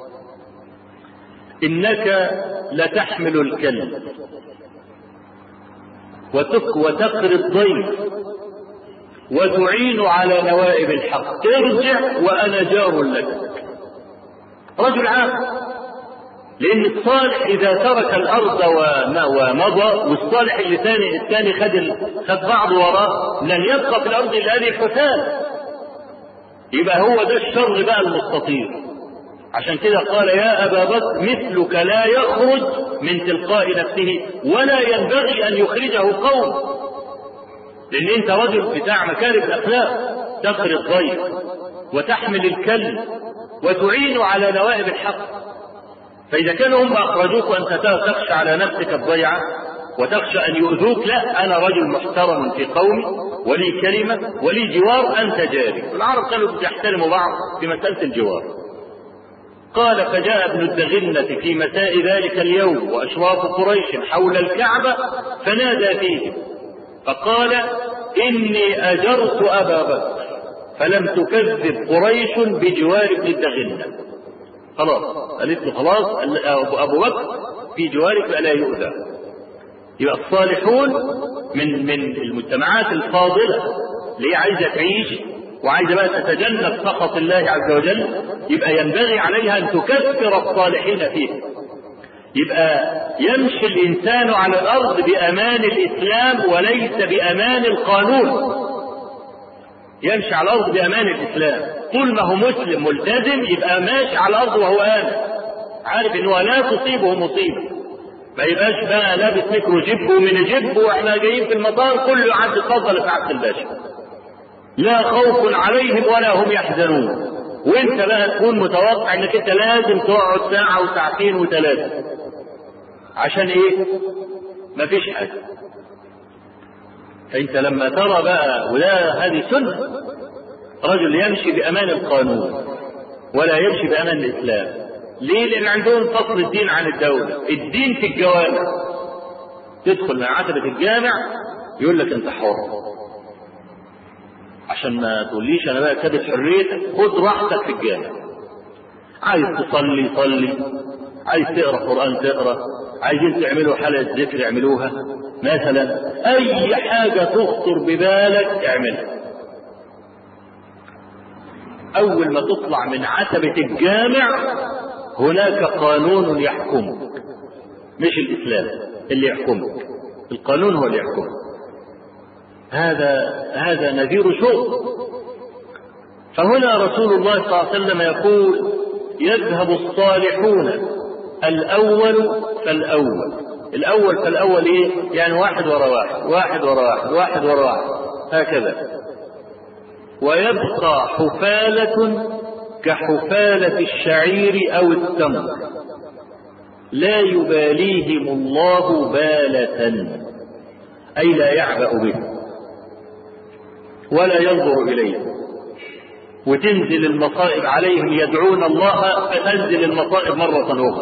إنك لتحمل الكلب وتك وتقري الضيف وتعين على نوائب الحق ارجع وأنا جار لك رجل عاقل لأن الصالح إذا ترك الأرض ومضى والصالح اللي ثاني الثاني خد خد بعض وراه لن يبقى في الأرض إلا هذه الفساد يبقى هو ده الشر بقى المستطير عشان كده قال يا أبا بكر مثلك لا يخرج من تلقاء نفسه ولا ينبغي أن يخرجه قوم لأن أنت رجل بتاع مكارم الأخلاق تقري الضيف وتحمل الكلب وتعين على نوائب الحق فإذا كانوا هم أخرجوك وأنت تخشى على نفسك الضيعة وتخشى أن يؤذوك لا أنا رجل محترم في قومي ولي كلمة ولي جوار أنت جاري العرب كانوا يحترموا بعض في مسألة الجوار قال فجاء ابن الدغنة في مساء ذلك اليوم وأشراف قريش حول الكعبة فنادى فيهم فقال إني أجرت أبا بكر فلم تكذب قريش بجوار ابن الدغنة خلاص قالت له خلاص أبو بكر في جوارك فلا يؤذى يبقى الصالحون من من المجتمعات الفاضلة اللي هي عايزة تعيش وعايزة بقى تتجنب سخط الله عز وجل يبقى ينبغي عليها أن تكفر الصالحين فيه يبقى يمشي الإنسان على الأرض بأمان الإسلام وليس بأمان القانون يمشي على الأرض بأمان الإسلام طول ما هو مسلم ملتزم يبقى ماشي على الأرض وهو آمن عارف إن هو لا تصيبه مصيبة ما يبقاش بقى لابس ميكرو جيب ومن جيب واحنا جايين في المطار كله يعد اتفضل في عبد الباشا لا خوف عليهم ولا هم يحزنون وانت بقى تكون متوقع انك انت لازم تقعد ساعة وساعتين وثلاثة عشان ايه مفيش حاجة فانت لما ترى بقى وده هذه سنة رجل يمشي بأمان القانون ولا يمشي بأمان الإسلام ليه؟ لأن عندهم فصل الدين عن الدولة الدين في الجوامع تدخل من عتبة الجامع يقول لك أنت حر عشان ما تقوليش أنا بقى كابت حريتك خد راحتك في الجامع عايز تصلي صلي عايز تقرا قرآن تقرا عايزين تعملوا حلقة ذكر اعملوها مثلا أي حاجة تخطر ببالك اعملها أول ما تطلع من عتبة الجامع هناك قانون يحكمك مش الإسلام اللي يحكمك القانون هو اللي يحكمك هذا هذا نذير شوق فهنا رسول الله صلى الله عليه وسلم يقول يذهب الصالحون الأول فالأول الأول فالأول إيه؟ يعني واحد ورا واحد واحد ورا واحد واحد ورا واحد هكذا ويبقى حفالة كحفالة الشعير أو التمر لا يباليهم الله بالة أي لا يعبأ به ولا ينظر إليه وتنزل المصائب عليهم يدعون الله فتنزل المصائب مرة أخرى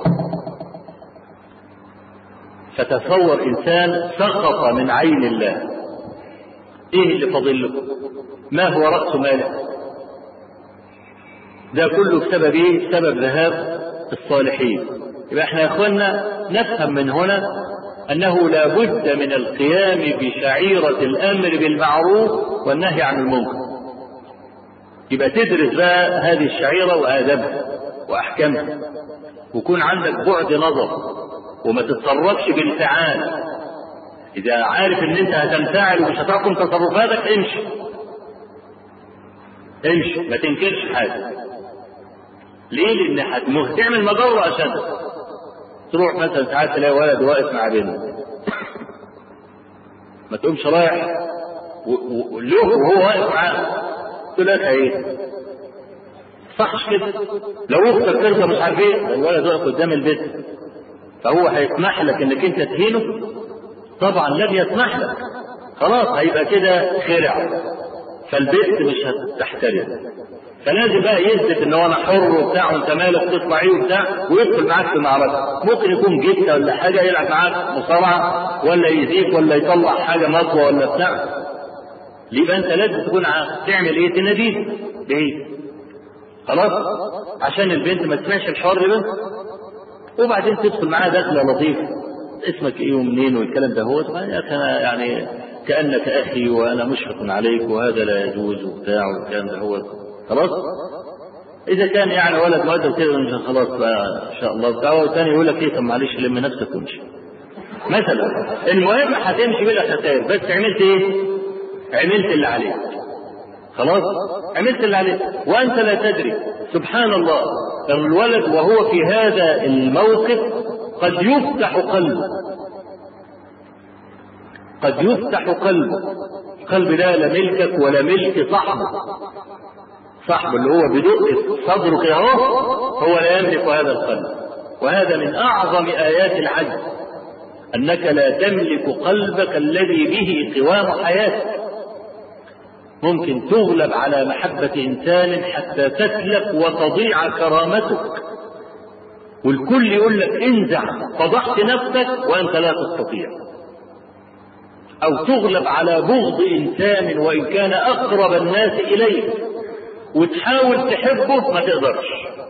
فتصور إنسان سقط من عين الله إيه اللي فاضل له؟ ما هو رأس ماله؟ ده كله بسبب ايه؟ بسبب ذهاب الصالحين. يبقى احنا يا اخوانا نفهم من هنا انه لا بد من القيام بشعيرة الامر بالمعروف والنهي عن المنكر. يبقى تدرس بقى هذه الشعيرة وآدابها وأحكامها ويكون عندك بعد نظر وما تتصرفش بانفعال إذا عارف إن أنت هتنفعل ومش هتحكم تصرفاتك امشي امشي ما تنكرش حاجة ليه؟ لأن هتعمل مضرة أشد تروح مثلا ساعات تلاقي ولد واقف مع بنت ما تقومش رايح له وهو واقف معاه تقول لك ايه؟ صحش كده لو اختك ترضى مش عارف ايه الولد واقف قدام البيت فهو هيسمح لك انك انت تهينه طبعا لن يسمح لك خلاص هيبقى كده خرع فالبيت مش هتحترم فلازم بقى يثبت ان هو انا حر وبتاع وانت مالك تطلع ايه وبتاع ويدخل معاك في معركه ممكن يكون جبته ولا حاجه يلعب معاك مصارعه ولا يزيك ولا يطلع حاجه مطوه ولا بتاع يبقى انت لازم تكون تعمل ايه تناديه بايه خلاص عشان البنت ما تسمعش الحوار ده وبعدين تدخل معاها دخله لطيفه اسمك ايه ومنين والكلام ده هو يا اخي انا يعني كانك اخي وانا مشفق عليك وهذا لا يجوز وبتاع والكلام ده هو خلاص اذا كان يعني ولد مؤدب كده خلاص بقى ان شاء الله بتاع والثاني يقول لك ايه طب معلش لم نفسك وامشي مثلا المهم هتمشي بلا خسائر بس عملت ايه؟ عملت اللي عليك خلاص عملت اللي عليك وانت لا تدري سبحان الله الولد وهو في هذا الموقف قد يفتح قلبه قد يفتح قلبه قلب ده لا ملكك ولا ملك صاحبه صاحبه اللي هو بدق صدره كده اهو هو لا يملك هذا القلب وهذا من اعظم ايات العجز انك لا تملك قلبك الذي به قوام حياتك ممكن تغلب على محبة إنسان حتى تتلف وتضيع كرامتك والكل يقول لك انزع فضحت نفسك وأنت لا تستطيع أو تغلب على بغض إنسان وإن كان أقرب الناس إليك وتحاول تحبه ما تقدرش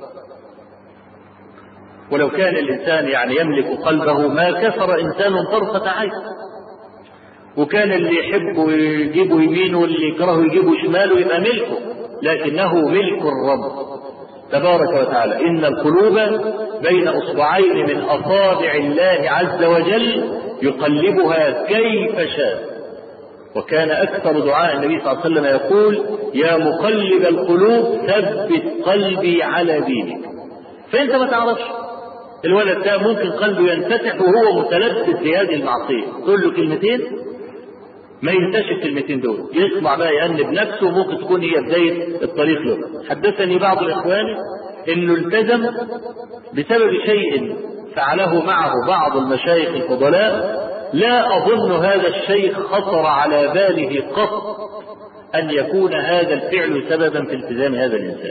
ولو كان الإنسان يعني يملك قلبه ما كسر إنسان طرفة عين وكان اللي يحبه يجيبه يمينه واللي يكرهه يجيبه شماله يبقى ملكه لكنه ملك الرب تبارك وتعالى إن القلوب بين أصبعين من أصابع الله عز وجل يقلبها كيف شاء وكان أكثر دعاء النبي صلى الله عليه وسلم يقول يا مقلب القلوب ثبت قلبي على دينك فأنت ما تعرفش الولد ده ممكن قلبه ينفتح وهو متلبس بهذه المعصية تقول له كلمتين ما ينساش الكلمتين دول يطلع بقى يأنب نفسه ممكن تكون هي بداية الطريق له حدثني بعض الإخوان إنه التزم بسبب شيء فعله معه بعض المشايخ الفضلاء لا أظن هذا الشيخ خطر على باله قط أن يكون هذا الفعل سببا في التزام هذا الإنسان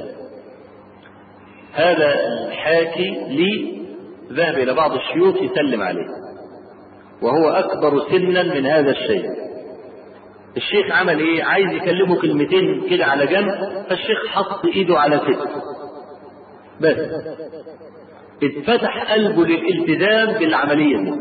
هذا الحاكي لي ذهب إلى بعض الشيوخ يسلم عليه وهو أكبر سنا من هذا الشيخ الشيخ عمل ايه عايز يكلمه كلمتين كده على جنب فالشيخ حط ايده على كتفه بس اتفتح قلبه للالتزام بالعملية دي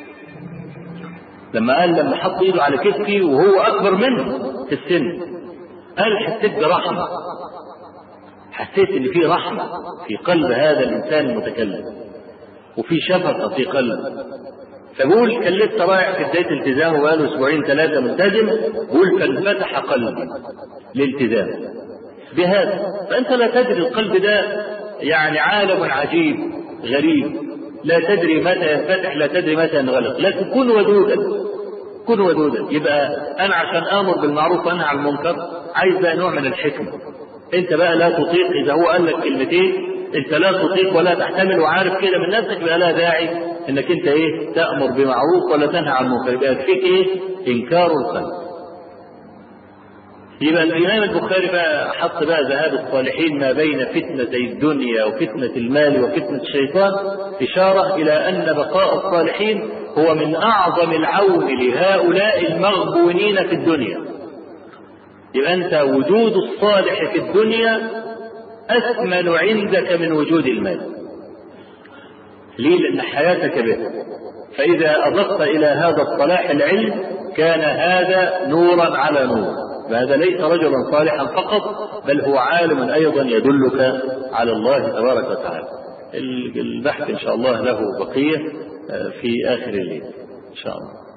لما قال لما حط ايده على كتفي وهو اكبر منه في السن قال حسيت برحمة حسيت ان في رحمة في قلب هذا الانسان المتكلم وفي شفقة في قلبه فبقول كان لسه رايح في بدايه التزامه بقاله اسبوعين ثلاثه ملتزم بقول فانفتح قلبي للالتزام بهذا فانت لا تدري القلب ده يعني عالم عجيب غريب لا تدري متى ينفتح لا تدري متى ينغلق لكن كن ودودا كن ودودا يبقى انا عشان امر بالمعروف وانهى عن المنكر عايز بقى نوع من الحكمه انت بقى لا تطيق اذا هو قال لك كلمتين انت لا تطيق ولا تحتمل وعارف كده من نفسك يبقى لا داعي انك انت ايه تامر بمعروف ولا تنهى عن منكر يبقى يكفيك ايه انكار القلب يبقى الامام البخاري بقى حط بقى ذهاب الصالحين ما بين فتنتي الدنيا وفتنه المال وفتنه الشيطان اشاره الى ان بقاء الصالحين هو من اعظم العون لهؤلاء المغبونين في الدنيا يبقى انت وجود الصالح في الدنيا اثمن عندك من وجود المال ليه لان حياتك به فاذا اضفت الى هذا الصلاح العلم كان هذا نورا على نور فهذا ليس رجلا صالحا فقط بل هو عالم ايضا يدلك على الله تبارك وتعالى البحث ان شاء الله له بقيه في اخر الليل ان شاء الله